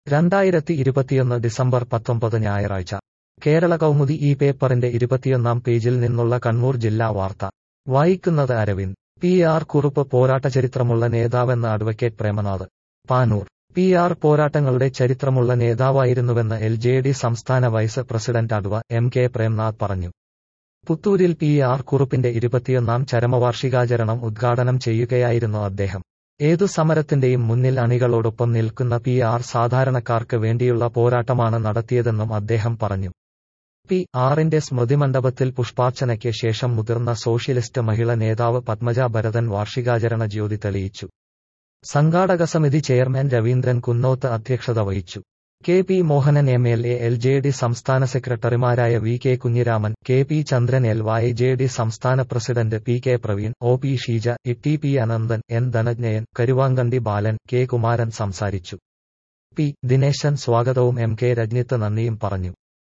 രണ്ടായിരത്തി ഇരുപത്തിയൊന്ന് ഡിസംബർ പത്തൊമ്പത് ഞായറാഴ്ച കേരള കൗമുദി ഈ പേപ്പറിന്റെ ഇരുപത്തിയൊന്നാം പേജിൽ നിന്നുള്ള കണ്ണൂർ ജില്ലാ വാർത്ത വായിക്കുന്നത് അരവിന്ദ് പി ആർ കുറുപ്പ് പോരാട്ട ചരിത്രമുള്ള നേതാവെന്ന് advocate Premanath Panoor P R പോരാട്ടങ്ങളുടെ ചരിത്രമുള്ള നേതാവായിരുന്നുവെന്ന് എൽ ജെ ഡി സംസ്ഥാന vice president adv M K Premnath പറഞ്ഞു പുത്തൂരിൽ പി ആർ കുറുപ്പിന്റെ ഇരുപത്തിയൊന്നാം ചരമവാർഷികാചരണം ഉദ്ഘാടനം ചെയ്യുകയായിരുന്നു അദ്ദേഹം ഏതു സമരത്തിന്റെയും മുന്നിൽ അണികളോടൊപ്പം നിൽക്കുന്ന പി ആർ സാധാരണക്കാർക്ക് വേണ്ടിയുള്ള പോരാട്ടമാണ് നടത്തിയതെന്നും അദ്ദേഹം പറഞ്ഞു പി ആറിന്റെ സ്മൃതിമണ്ഡപത്തിൽ പുഷ്പാർച്ചനയ്ക്ക് ശേഷം മുതിർന്ന സോഷ്യലിസ്റ്റ് മഹിള നേതാവ് പത്മജ ഭരതൻ വാർഷികാചരണ ജ്യോതി തെളിയിച്ചു സംഘാടക സമിതി ചെയർമാൻ രവീന്ദ്രൻ കുന്നോത്ത് അധ്യക്ഷത വഹിച്ചു K P Mohanan M L A L J D സംസ്ഥാന സെക്രട്ടറിമാരായ V K Kunhiraman K P Chandran L Y J D സംസ്ഥാന president P K Praveen O P Sheeja E T P Ananthan N Dhananjayan Karuvankandi Balan K Kumaran സംസാരിച്ചു പി ദിനേശൻ സ്വാഗതവും എം കെ രജ്ഞിത്ത് നന്ദിയും പറഞ്ഞു